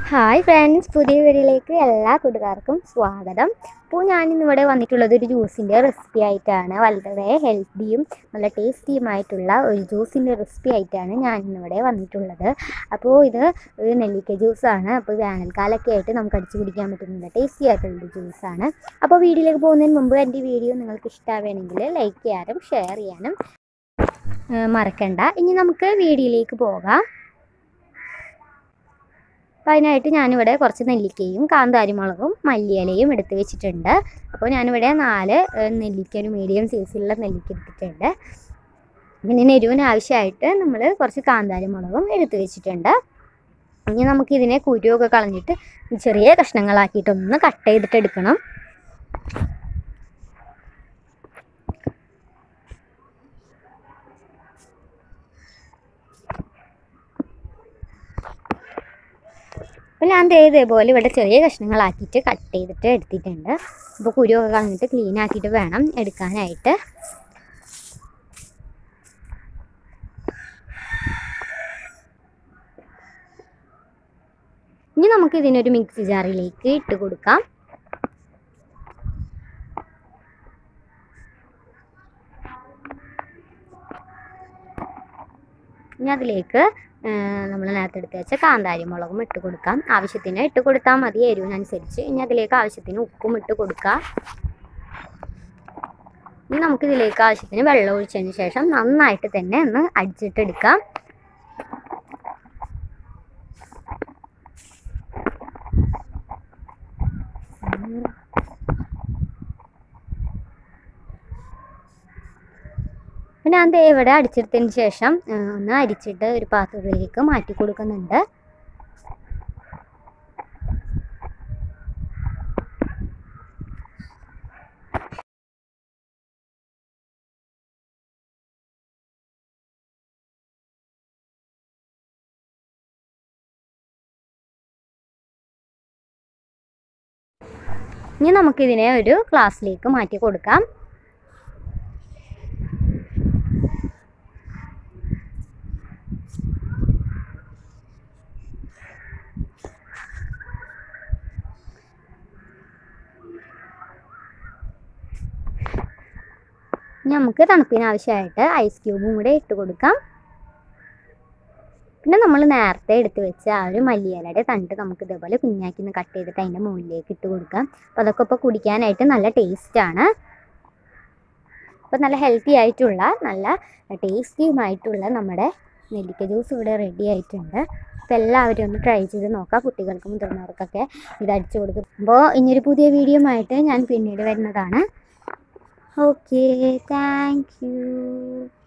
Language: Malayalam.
ഹായ് ഫ്രണ്ട്സ് പുതിയ വീഡിയോയിലേക്ക് എല്ലാ കൂട്ടുകാർക്കും സ്വാഗതം അപ്പോൾ ഞാനിന്നിവിടെ വന്നിട്ടുള്ളത് ഒരു ജ്യൂസിൻ്റെ റെസിപ്പി ആയിട്ടാണ് വളരെ ഹെൽത്തിയും നല്ല ടേസ്റ്റിയുമായിട്ടുള്ള ഒരു ജ്യൂസിൻ്റെ റെസിപ്പി ആയിട്ടാണ് ഞാനിന്നിവിടെ വന്നിട്ടുള്ളത് അപ്പോൾ ഇത് ഒരു നെല്ലിക്ക ജ്യൂസാണ് അപ്പോൾ വേനൽക്കാലമൊക്കെ ആയിട്ട് നമുക്ക് അടിച്ചു കുടിക്കാൻ പറ്റുന്ന ടേസ്റ്റി ആയിട്ടുള്ളൊരു ജ്യൂസാണ് അപ്പോൾ വീഡിയോയിലേക്ക് പോകുന്നതിന് മുമ്പ് എൻ്റെ വീഡിയോ നിങ്ങൾക്ക് ഇഷ്ടമാവുകയാണെങ്കിൽ ലൈക്ക് ചെയ്യാനും ഷെയർ ചെയ്യാനും ഏഹ് മറക്കണ്ട ഇനി നമുക്ക് വീഡിയോയിലേക്ക് പോകാം അപ്പോൾ അതിനായിട്ട് ഞാനിവിടെ കുറച്ച് നെല്ലിക്കയും കാന്താരിമുളകും മല്ലിയിലയും എടുത്ത് വെച്ചിട്ടുണ്ട് അപ്പോൾ ഞാനിവിടെ നാല് ഏഹ്, നെല്ലിക്ക ഒരു മീഡിയം സൈസിലുള്ള നെല്ലിക്ക എടുത്തിട്ടുണ്ട് പിന്നെ എരിവിന് ആവശ്യമായിട്ട് നമ്മൾ കുറച്ച് കാന്താരിമുളകും എടുത്ത് വെച്ചിട്ടുണ്ട് ഇനി നമുക്കിതിനെ കുരുവൊക്കെ കളഞ്ഞിട്ട് ചെറിയ കഷ്ണങ്ങളാക്കിയിട്ടൊന്ന് കട്ട് ചെയ്തിട്ട് എടുക്കണം അപ്പോൾ ഞാൻ ദേ ഇതേപോലെ ഇവിടെ ചെറിയ കഷ്ണങ്ങളാക്കിയിട്ട് കട്ട് ചെയ്തിട്ട് എടുത്തിട്ടുണ്ട് അപ്പോൾ കുരുവൊക്കെ കളഞ്ഞിട്ട് ക്ലീൻ ആക്കിയിട്ട് വേണം എടുക്കാനായിട്ട് ഇനി നമുക്ക് ഇതിനൊരു മിക്സി ജാറിലേക്ക് ഇട്ട് കൊടുക്കാം ഇനി അതിലേക്ക് നമ്മൾ നേരത്തെ എടുത്ത് വെച്ച കാന്താരി മുളകും ഇട്ട് കൊടുക്കാം ആവശ്യത്തിന് ഇട്ട് കൊടുത്താൽ മതി എരിവിനനുസരിച്ച് ഇനി അതിലേക്ക് ആവശ്യത്തിന് ഉപ്പും ഇട്ട് കൊടുക്കുക ഇനി നമുക്ക് ഇതിലേക്ക് ആവശ്യത്തിന് വെള്ളം ഒഴിച്ചതിന് ശേഷം നന്നായിട്ട് തന്നെ ഒന്ന് അടിച്ചിട്ടെടുക്കാം പിന്നെ ഞാൻ ദേ ഇവിടെ അടിച്ചെടുത്തതിന് ശേഷം ആ, ഒന്ന് അരിച്ചിട്ട് ഒരു പാത്രത്തിലേക്ക് മാറ്റി കൊടുക്കുന്നുണ്ട് ഇനി നമുക്കിതിനെ ഒരു ഗ്ലാസ്സിലേക്ക് മാറ്റി കൊടുക്കാം ഇനി നമുക്ക് തണുപ്പിന് ആവശ്യമായിട്ട് ഐസ് ക്യൂബും കൂടെ ഇട്ട് കൊടുക്കാം പിന്നെ നമ്മൾ നേരത്തെ എടുത്ത് വെച്ച ആ ഒരു മല്ലിയിലയുടെ തണ്ട് നമുക്ക് ഇതേപോലെ കുഞ്ഞാക്കി ഒന്ന് കട്ട് ചെയ്തിട്ട് അതിൻ്റെ മുകളിലേക്ക് ഇട്ട് കൊടുക്കാം അപ്പോൾ അതൊക്കെ ഇപ്പോൾ കുടിക്കാനായിട്ട് നല്ല ടേസ്റ്റാണ് അപ്പോൾ നല്ല ഹെൽത്തി ആയിട്ടുള്ള നല്ല ടേസ്റ്റിയുമായിട്ടുള്ള നമ്മുടെ നെല്ലിക്ക ജ്യൂസ് ഇവിടെ റെഡി ആയിട്ടുണ്ട് അപ്പോൾ എല്ലാവരും ഒന്ന് ട്രൈ ചെയ്ത് നോക്കാം കുട്ടികൾക്കും മുതിർന്നവർക്കൊക്കെ ഇത് അടിച്ചു കൊടുക്കും അപ്പോൾ ഇനിയൊരു പുതിയ വീഡിയോ ആയിട്ട് ഞാൻ പിന്നീട് വരുന്നതാണ് ഓക്കെ താങ്ക് യു